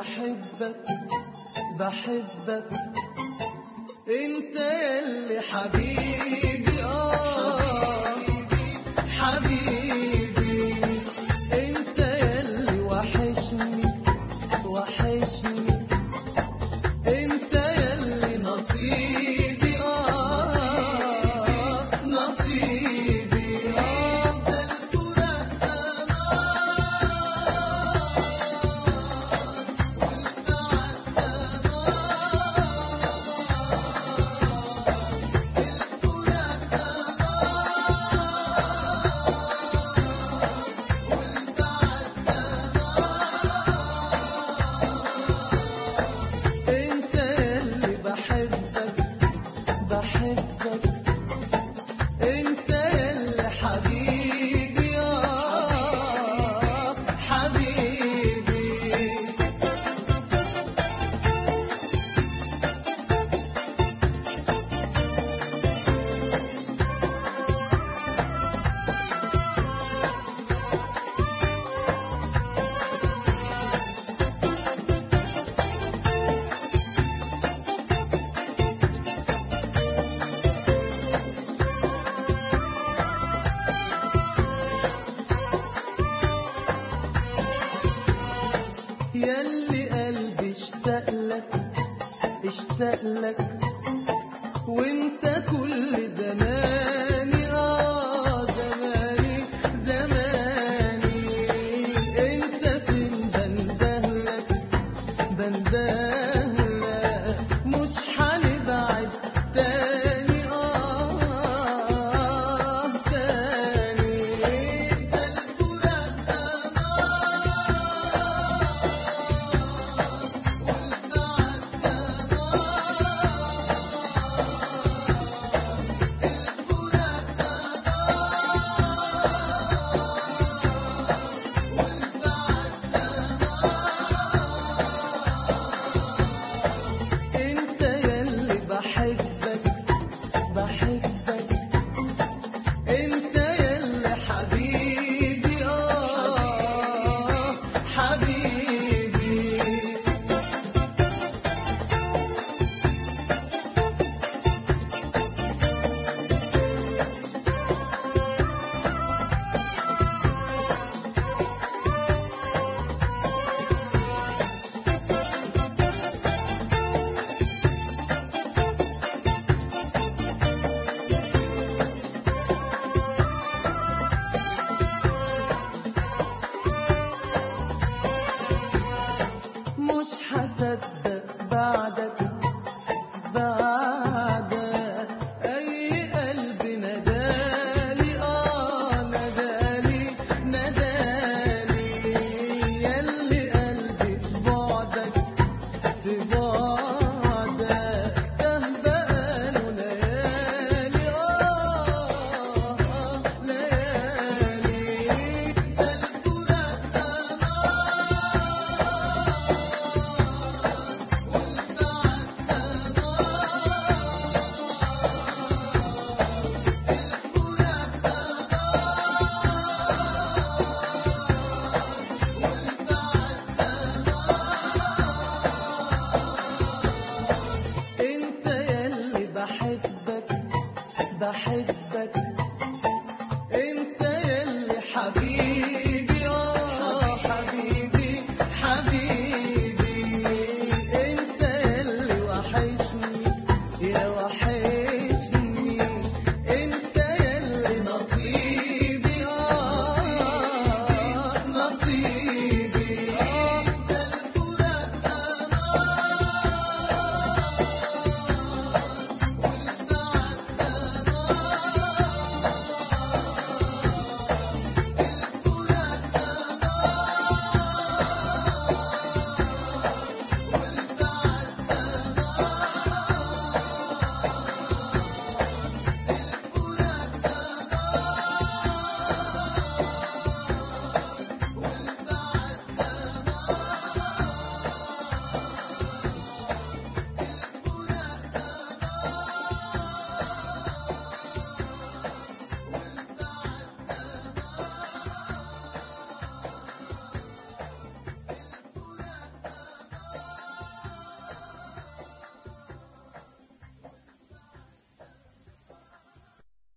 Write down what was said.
بحبك بحبك انت يلي حبيبي اه حبيبي انت يلي وحشني وحشني انت يلي نصيبي اه نصيبي اه ده الفراق انت يلي بحبك بحبك انت يلي حبيبي آه حبيبي يلي قلبي اشتاق لك اشتاق لك وانت كل زماني اه زماني زماني انت فين بندهلك بندهلك مش هنبعد تاني اه تاني ده الفراق انت يلي بحبك بحبك انت يلي حبيبي اه حبيبي مش هصدق بعدك بعدك اي قلب ندالي اه ندالي ندالي يلي قلبي في بعدك في بعدك تهبقاله ليالي اه ليالي ده الفراق انت يلي بحبك بحبك انت يلي حبيبي اه حبيبي حبيبي انت يلي وحشني